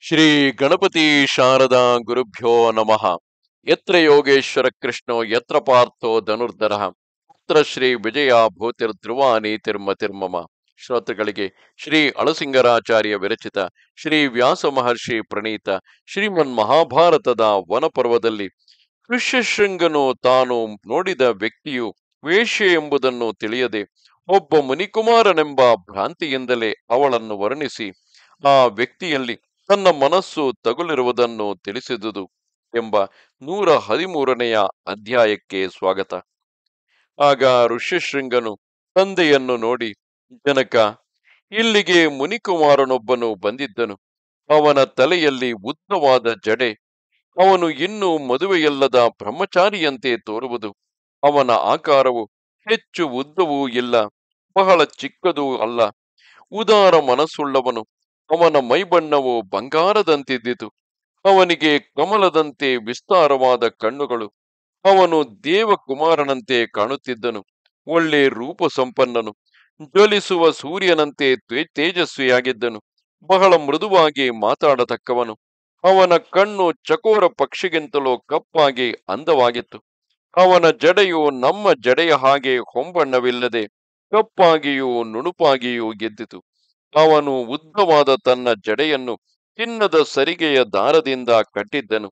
ಶ್ರೀ ಗಣಪತಿ ಶಾರದಾ ಗುರುಭ್ಯೋ ನಮಃ ಯತ್ರ ಯೋಗೇಶ್ವರ ಕೃಷ್ಣೋ ಯತ್ರ ಪಾರ್ಥೋ ಧನುರ್ಧರ ಪುತ್ರ ಶ್ರೀ ವಿಜಯ ಭೂತಿರ್ ಧ್ರುವ ನೀತಿರ್ಮತಿರ್ಮಮ ಶ್ರೋತೃಗಳಿಗೆ ಶ್ರೀ ಅಳಸಿಂಗರಾಚಾರ್ಯ ವಿರಚಿತ ಶ್ರೀ ವ್ಯಾಸ ಮಹರ್ಷಿ ಪ್ರಣೀತ ಶ್ರೀಮನ್ ಮಹಾಭಾರತದ ವನಪರ್ವದಲ್ಲಿ ಋಷ್ಯಶೃಂಗನು ತಾನು ನೋಡಿದ ವ್ಯಕ್ತಿಯು ವೇಶ್ಯೆ ಎಂಬುದನ್ನು ತಿಳಿಯದೆ ಒಬ್ಬ ಮುನಿಕುಮಾರನೆಂಬ ಭ್ರಾಂತಿಯಿಂದಲೇ ಅವಳನ್ನು ವರ್ಣಿಸಿ ಆ ವ್ಯಕ್ತಿಯಲ್ಲಿ ತನ್ನ ಮನಸ್ಸು ತಗುಲಿರುವುದನ್ನು ತಿಳಿಸಿದುದು ಎಂಬ ನೂರ ಹದಿಮೂರನೆಯ ಅಧ್ಯಾಯಕ್ಕೆ ಸ್ವಾಗತ ಆಗ ಋಷ್ಯಶೃಂಗನು ತಂದೆಯನ್ನು ನೋಡಿ ಜನಕ ಇಲ್ಲಿಗೆ ಮುನಿಕುಮಾರನೊಬ್ಬನು ಬಂದಿದ್ದನು ಅವನ ತಲೆಯಲ್ಲಿ ಉದ್ದವಾದ ಜಡೆ ಅವನು ಇನ್ನೂ ಮದುವೆಯಲ್ಲದ ಬ್ರಹ್ಮಚಾರಿಯಂತೆ ತೋರುವುದು ಅವನ ಆಕಾರವು ಹೆಚ್ಚು ಉದ್ದವೂ ಇಲ್ಲ ಬಹಳ ಚಿಕ್ಕದೂ ಅಲ್ಲ ಉದಾರ ಮನಸ್ಸುಳ್ಳವನು ಅವನ ಮೈಬಣ್ಣವು ಬಂಗಾರದಂತಿದ್ದಿತು ಅವನಿಗೆ ಕಮಲದಂತೆ ವಿಸ್ತಾರವಾದ ಕಣ್ಣುಗಳು ಅವನು ದೇವಕುಮಾರನಂತೆ ಕಾಣುತ್ತಿದ್ದನು ಒಳ್ಳೆ ರೂಪ ಸಂಪನ್ನನು ಜ್ವಲಿಸುವ ಸೂರ್ಯನಂತೆ ತ್ವೆ- ತೇಜಸ್ವಿಯಾಗಿದ್ದನು ಬಹಳ ಮೃದುವಾಗಿ ಮಾತಾಡತಕ್ಕವನು ಅವನ ಕಣ್ಣು ಚಕೋರ ಪಕ್ಷಿಗಿಂತಲೂ ಕಪ್ಪಾಗಿ ಅಂದವಾಗಿತ್ತು ಅವನ ಜಡೆಯು ನಮ್ಮ ಜಡೆಯ ಹಾಗೆ ಹೊಂಬಣ್ಣವಿಲ್ಲದೆ ಕಪ್ಪಾಗಿಯೂ ನುಣುಪಾಗಿಯೂ ಗೆದ್ದಿತು ಅವನು ಉದ್ದವಾದ ತನ್ನ ಜಡೆಯನ್ನು ಚಿನ್ನದ ಸರಿಗೆಯ ದಾರದಿಂದ ಕಟ್ಟಿದ್ದನು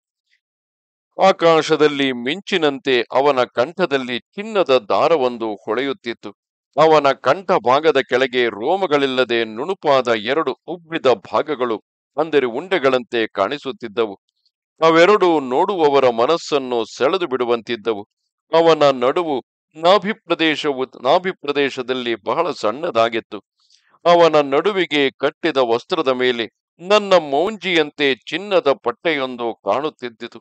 ಆಕಾಶದಲ್ಲಿ ಮಿಂಚಿನಂತೆ ಅವನ ಕಂಠದಲ್ಲಿ ಚಿನ್ನದ ದಾರವೊಂದು ಹೊಳೆಯುತ್ತಿತ್ತು ಅವನ ಕಂಠ ಭಾಗದ ಕೆಳಗೆ ರೋಮಗಳಿಲ್ಲದೆ ನುಣುಪಾದ ಎರಡು ಉಬ್ಬಿದ ಭಾಗಗಳು ಅಂದರೆ ಉಂಡೆಗಳಂತೆ ಕಾಣಿಸುತ್ತಿದ್ದವು ಅವೆರಡು ನೋಡುವವರ ಮನಸ್ಸನ್ನು ಸೆಳೆದು ಬಿಡುವಂತಿದ್ದವು ಅವನ ನಡುವು ನಾಭಿ ಪ್ರದೇಶವು ನಾಭಿ ಪ್ರದೇಶದಲ್ಲಿ ಬಹಳ ಸಣ್ಣದಾಗಿತ್ತು ಅವನ ನಡುವಿಗೆ ಕಟ್ಟಿದ ವಸ್ತ್ರದ ಮೇಲೆ ನನ್ನ ಮೌಂಜಿಯಂತೆ ಚಿನ್ನದ ಪಟ್ಟೆಯೊಂದು ಕಾಣುತ್ತಿದ್ದಿತು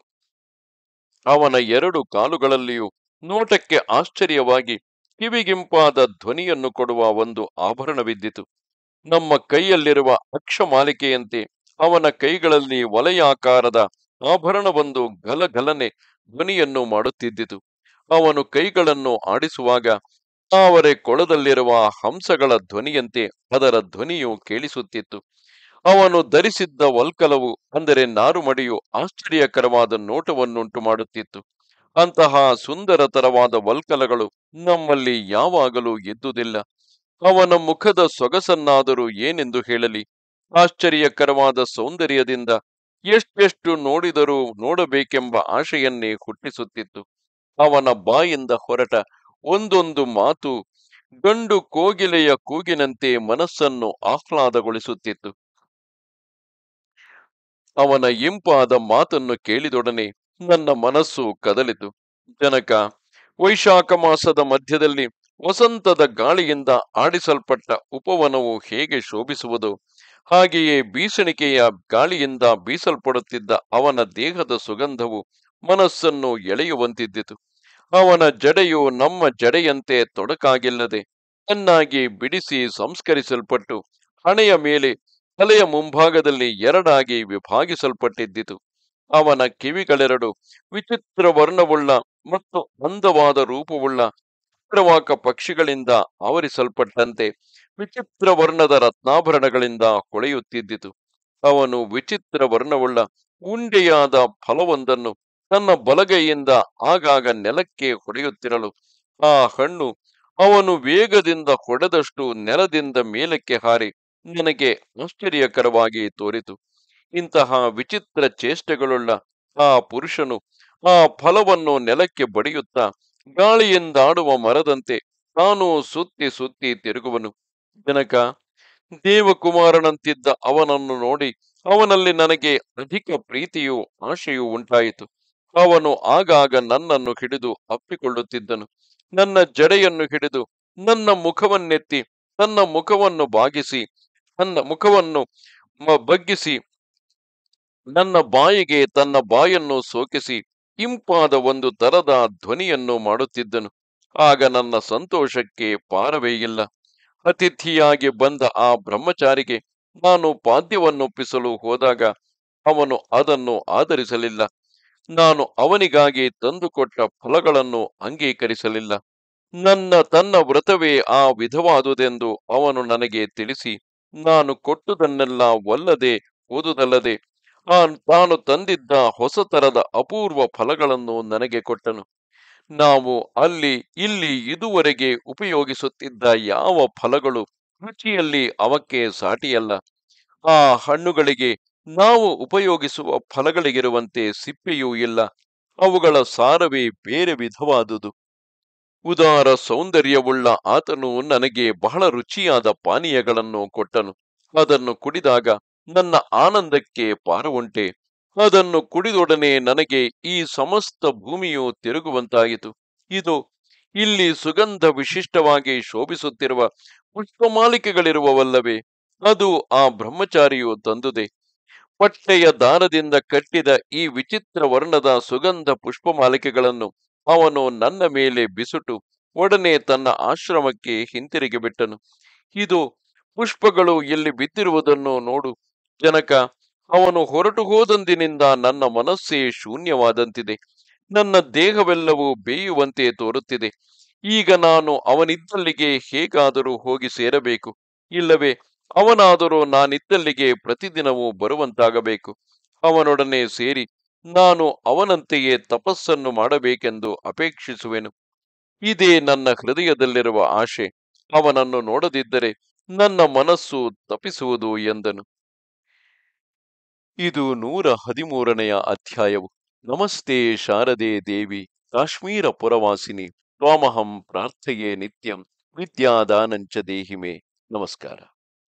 ಅವನ ಎರಡು ಕಾಲುಗಳಲ್ಲಿಯೂ ನೋಟಕ್ಕೆ ಆಶ್ಚರ್ಯವಾಗಿ ಕಿವಿಗಿಂಪಾದ ಧ್ವನಿಯನ್ನು ಕೊಡುವ ಒಂದು ಆಭರಣವಿದ್ದಿತು ನಮ್ಮ ಕೈಯಲ್ಲಿರುವ ಅಕ್ಷಮಾಲಿಕೆಯಂತೆ ಅವನ ಕೈಗಳಲ್ಲಿ ವಲಯಾಕಾರದ ಆಭರಣವೊಂದು ಗಲಗಲನೆ ಧ್ವನಿಯನ್ನು ಮಾಡುತ್ತಿದ್ದಿತು ಅವನು ಕೈಗಳನ್ನು ಆಡಿಸುವಾಗ ತಾವರೆ ಕೊಳದಲ್ಲಿರುವ ಹಂಸಗಳ ಧ್ವನಿಯಂತೆ ಅದರ ಧ್ವನಿಯು ಕೇಳಿಸುತ್ತಿತ್ತು ಅವನು ಧರಿಸಿದ್ದ ವಲ್ಕಲವು ಅಂದರೆ ನಾರುಮಡಿಯು ಆಶ್ಚರ್ಯಕರವಾದ ನೋಟವನ್ನುಂಟು ಮಾಡುತ್ತಿತ್ತು ಅಂತಹ ಸುಂದರತರವಾದ ವಲ್ಕಲಗಳು ನಮ್ಮಲ್ಲಿ ಯಾವಾಗಲೂ ಇದ್ದುದಿಲ್ಲ ಅವನ ಮುಖದ ಸೊಗಸನ್ನಾದರೂ ಏನೆಂದು ಹೇಳಲಿ ಆಶ್ಚರ್ಯಕರವಾದ ಸೌಂದರ್ಯದಿಂದ ಎಷ್ಟೆಷ್ಟು ನೋಡಿದರೂ ನೋಡಬೇಕೆಂಬ ಆಶೆಯನ್ನೇ ಹುಟ್ಟಿಸುತ್ತಿತ್ತು ಅವನ ಬಾಯಿಂದ ಹೊರಟ ಒಂದೊಂದು ಮಾತು ಗಂಡು ಕೋಗಿಲೆಯ ಕೂಗಿನಂತೆ ಮನಸ್ಸನ್ನು ಆಹ್ಲಾದಗೊಳಿಸುತ್ತಿತ್ತು ಅವನ ಇಂಪಾದ ಮಾತನ್ನು ಕೇಳಿದೊಡನೆ ನನ್ನ ಮನಸ್ಸು ಕದಲಿತು ಜನಕ ವೈಶಾಖ ಮಾಸದ ಮಧ್ಯದಲ್ಲಿ ವಸಂತದ ಗಾಳಿಯಿಂದ ಆಡಿಸಲ್ಪಟ್ಟ ಉಪವನವು ಹೇಗೆ ಶೋಭಿಸುವುದು ಹಾಗೆಯೇ ಬೀಸಣಿಕೆಯ ಗಾಳಿಯಿಂದ ಬೀಸಲ್ಪಡುತ್ತಿದ್ದ ಅವನ ದೇಹದ ಸುಗಂಧವು ಮನಸ್ಸನ್ನು ಎಳೆಯುವಂತಿದ್ದಿತು ಅವನ ಜಡೆಯು ನಮ್ಮ ಜಡೆಯಂತೆ ತೊಡಕಾಗಿಲ್ಲದೆ ಚೆನ್ನಾಗಿ ಬಿಡಿಸಿ ಸಂಸ್ಕರಿಸಲ್ಪಟ್ಟು ಹಣೆಯ ಮೇಲೆ ತಲೆಯ ಮುಂಭಾಗದಲ್ಲಿ ಎರಡಾಗಿ ವಿಭಾಗಿಸಲ್ಪಟ್ಟಿದ್ದಿತು ಅವನ ಕಿವಿಗಳೆರಡು ವಿಚಿತ್ರ ವರ್ಣವುಳ್ಳ ಮತ್ತು ಅಂದವಾದ ರೂಪವುಳ್ಳ ಚಿತ್ರವಾಕ ಪಕ್ಷಿಗಳಿಂದ ಆವರಿಸಲ್ಪಟ್ಟಂತೆ ವಿಚಿತ್ರ ವರ್ಣದ ರತ್ನಾಭರಣಗಳಿಂದ ಹೊಳೆಯುತ್ತಿದ್ದಿತು ಅವನು ವಿಚಿತ್ರ ವರ್ಣವುಳ್ಳ ಉಂಡೆಯಾದ ಫಲವೊಂದನ್ನು ತನ್ನ ಬಲಗೈಯಿಂದ ಆಗಾಗ ನೆಲಕ್ಕೆ ಹೊಡೆಯುತ್ತಿರಲು ಆ ಹಣ್ಣು ಅವನು ವೇಗದಿಂದ ಹೊಡೆದಷ್ಟು ನೆಲದಿಂದ ಮೇಲಕ್ಕೆ ಹಾರಿ ನನಗೆ ಆಶ್ಚರ್ಯಕರವಾಗಿ ತೋರಿತು ಇಂತಹ ವಿಚಿತ್ರ ಚೇಷ್ಟೆಗಳುಳ್ಳ ಆ ಪುರುಷನು ಆ ಫಲವನ್ನು ನೆಲಕ್ಕೆ ಬಡಿಯುತ್ತಾ ಗಾಳಿಯಿಂದಾಡುವ ಮರದಂತೆ ತಾನು ಸುತ್ತಿ ಸುತ್ತಿ ತಿರುಗುವನು ಜನಕ ದೇವಕುಮಾರನಂತಿದ್ದ ಅವನನ್ನು ನೋಡಿ ಅವನಲ್ಲಿ ನನಗೆ ಅಧಿಕ ಪ್ರೀತಿಯೂ ಆಶೆಯೂ ಉಂಟಾಯಿತು ಅವನು ಆಗಾಗ ನನ್ನನ್ನು ಹಿಡಿದು ಅಪ್ಪಿಕೊಳ್ಳುತ್ತಿದ್ದನು ನನ್ನ ಜಡೆಯನ್ನು ಹಿಡಿದು ನನ್ನ ಮುಖವನ್ನೆತ್ತಿ ತನ್ನ ಮುಖವನ್ನು ಬಾಗಿಸಿ ನನ್ನ ಮುಖವನ್ನು ಮ- ಬಗ್ಗಿಸಿ ನನ್ನ ಬಾಯಿಗೆ ತನ್ನ ಬಾಯನ್ನು ಸೋಕಿಸಿ ಇಂಪಾದ ಒಂದು ತರದ ಧ್ವನಿಯನ್ನು ಮಾಡುತ್ತಿದ್ದನು ಆಗ ನನ್ನ ಸಂತೋಷಕ್ಕೆ ಪಾರವೇ ಇಲ್ಲ ಅತಿಥಿಯಾಗಿ ಬಂದ ಆ ಬ್ರಹ್ಮಚಾರಿಗೆ ನಾನು ಪಾದ್ಯವನ್ನೊಪ್ಪಿಸಲು ಹೋದಾಗ ಅವನು ಅದನ್ನು ಆಧರಿಸಲಿಲ್ಲ ನಾನು ಅವನಿಗಾಗಿ ತಂದುಕೊಟ್ಟ ಫಲಗಳನ್ನು ಅಂಗೀಕರಿಸಲಿಲ್ಲ ನನ್ನ ತನ್ನ ವ್ರತವೇ ಆ ವಿಧವಾದುದೆಂದು ಅವನು ನನಗೆ ತಿಳಿಸಿ ನಾನು ಕೊಟ್ಟುದನ್ನೆಲ್ಲ ಒಲ್ಲದೆ ಓದುದಲ್ಲದೆ ಆ ತಾನು ತಂದಿದ್ದ ಹೊಸ ತರದ ಅಪೂರ್ವ ಫಲಗಳನ್ನು ನನಗೆ ಕೊಟ್ಟನು ನಾವು ಅಲ್ಲಿ ಇಲ್ಲಿ ಇದುವರೆಗೆ ಉಪಯೋಗಿಸುತ್ತಿದ್ದ ಯಾವ ಫಲಗಳು ರುಚಿಯಲ್ಲಿ ಅವಕ್ಕೆ ಸಾಟಿಯಲ್ಲ ಆ ಹಣ್ಣುಗಳಿಗೆ ನಾವು ಉಪಯೋಗಿಸುವ ಫಲಗಳಿಗಿರುವಂತೆ ಸಿಪ್ಪೆಯೂ ಇಲ್ಲ ಅವುಗಳ ಸಾರವೇ ಬೇರೆ ವಿಧವಾದುದು ಉದಾರ ಸೌಂದರ್ಯವುಳ್ಳ ಆತನು ನನಗೆ ಬಹಳ ರುಚಿಯಾದ ಪಾನೀಯಗಳನ್ನು ಕೊಟ್ಟನು ಅದನ್ನು ಕುಡಿದಾಗ ನನ್ನ ಆನಂದಕ್ಕೆ ಪಾರ ಉಂಟೆ ಅದನ್ನು ಕುಡಿದೊಡನೆ ನನಗೆ ಈ ಸಮಸ್ತ ಭೂಮಿಯು ತಿರುಗುವಂತಾಯಿತು ಇದು ಇಲ್ಲಿ ಸುಗಂಧ ವಿಶಿಷ್ಟವಾಗಿ ಶೋಭಿಸುತ್ತಿರುವ ಪುಷ್ಪಮಾಲಿಕೆಗಳಿರುವವಲ್ಲವೇ ಅದು ಆ ಬ್ರಹ್ಮಚಾರಿಯು ತಂದುದೆ ಪಟ್ಟೆಯ ದಾರದಿಂದ ಕಟ್ಟಿದ ಈ ವಿಚಿತ್ರ ವರ್ಣದ ಸುಗಂಧ ಪುಷ್ಪಮಾಲಿಕೆಗಳನ್ನು ಅವನು ನನ್ನ ಮೇಲೆ ಬಿಸುಟು ಒಡನೆ ತನ್ನ ಆಶ್ರಮಕ್ಕೆ ಹಿಂತಿರುಗಿ ಬಿಟ್ಟನು ಇದು ಪುಷ್ಪಗಳು ಎಲ್ಲಿ ಬಿದ್ದಿರುವುದನ್ನು ನೋಡು ಜನಕ ಅವನು ಹೊರಟು ಹೋದಂದಿನಿಂದ ನನ್ನ ಮನಸ್ಸೇ ಶೂನ್ಯವಾದಂತಿದೆ ನನ್ನ ದೇಹವೆಲ್ಲವೂ ಬೇಯುವಂತೆ ತೋರುತ್ತಿದೆ ಈಗ ನಾನು ಅವನಿದ್ದಲ್ಲಿಗೆ ಹೇಗಾದರೂ ಹೋಗಿ ಸೇರಬೇಕು ಇಲ್ಲವೇ ಅವನಾದರೂ ನಾನಿದ್ದಲ್ಲಿಗೆ ಪ್ರತಿದಿನವೂ ಬರುವಂತಾಗಬೇಕು ಅವನೊಡನೆ ಸೇರಿ ನಾನು ಅವನಂತೆಯೇ ತಪಸ್ಸನ್ನು ಮಾಡಬೇಕೆಂದು ಅಪೇಕ್ಷಿಸುವೆನು ಇದೇ ನನ್ನ ಹೃದಯದಲ್ಲಿರುವ ಆಶೆ ಅವನನ್ನು ನೋಡದಿದ್ದರೆ ನನ್ನ ಮನಸ್ಸು ತಪಿಸುವುದು ಎಂದನು ಇದು ನೂರ ಹದಿಮೂರನೆಯ ಅಧ್ಯಾಯವು ನಮಸ್ತೆ ಶಾರದೆ ದೇವಿ ಕಾಶ್ಮೀರ ಪುರವಾಸಿನಿ ತ್ವಾಮಹಂ ಪ್ರಾರ್ಥಯೇ ನಿತ್ಯಂ ವಿದ್ಯಾದಾನಂಚ ದೇಹಿಮೆ ನಮಸ್ಕಾರ